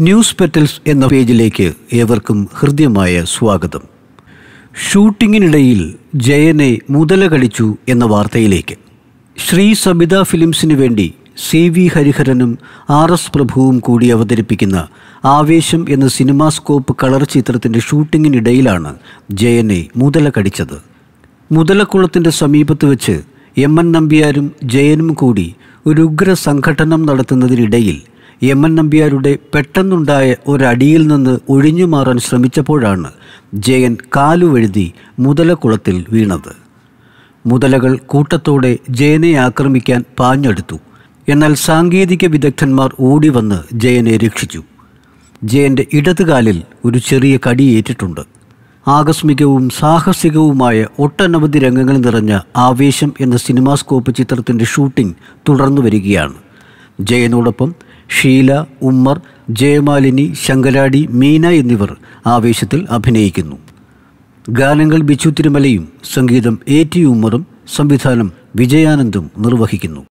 news petals എന്ന പേജിലേക്ക് ഏവർക്കും ഹൃദ്യമായ സ്വാഗതം ഷൂട്ടിങ്ങിനിടയിൽ ജയനെ മുതല കടിച്ചു എന്ന വാർത്തയിലേക്ക് ശ്രീ സബിത ഫിലിംസിന് വേണ്ടി സി വി ഹരിഹരനും ആർ എസ് പ്രഭുവും കൂടി അവതരിപ്പിക്കുന്ന ആവേശം എന്ന സിനിമാസ്കോപ്പ് കളർ ചിത്രത്തിൻ്റെ ഷൂട്ടിങ്ങിനിടയിലാണ് ജയനെ മുതല കടിച്ചത് മുതലക്കുളത്തിൻ്റെ സമീപത്ത് വെച്ച് എം എൻ നമ്പ്യാരും ജയനും കൂടി ഒരു ഉഗ്ര സംഘടനം നടത്തുന്നതിനിടയിൽ എം എൻ നമ്പ്യാരുടെ പെട്ടെന്നുണ്ടായ ഒരടിയിൽ നിന്ന് ഒഴിഞ്ഞു മാറാൻ ശ്രമിച്ചപ്പോഴാണ് ജയൻ കാലുവഴുതി മുതലക്കുളത്തിൽ വീണത് മുതലകൾ കൂട്ടത്തോടെ ജയനെ ആക്രമിക്കാൻ പാഞ്ഞെടുത്തു എന്നാൽ സാങ്കേതിക വിദഗ്ധന്മാർ ഓടിവന്ന് ജയനെ രക്ഷിച്ചു ജയന്റെ ഇടതുകാലിൽ ഒരു ചെറിയ കടിയേറ്റിട്ടുണ്ട് ആകസ്മികവും സാഹസികവുമായ ഒട്ടനവധി രംഗങ്ങൾ നിറഞ്ഞ ആവേശം എന്ന സിനിമാസ്കോപ്പ് ചിത്രത്തിൻ്റെ ഷൂട്ടിംഗ് തുടർന്നു വരികയാണ് ജയനോടൊപ്പം ഷീല ഉമ്മർ ജയമാലിനി ശങ്കരാടി മീന എന്നിവർ ആവേശത്തിൽ അഭിനയിക്കുന്നു ഗാനങ്ങൾ ബിച്ചു തിരുമലയും സംഗീതം എ ടി ഉമ്മറും സംവിധാനം വിജയാനന്ദും നിർവഹിക്കുന്നു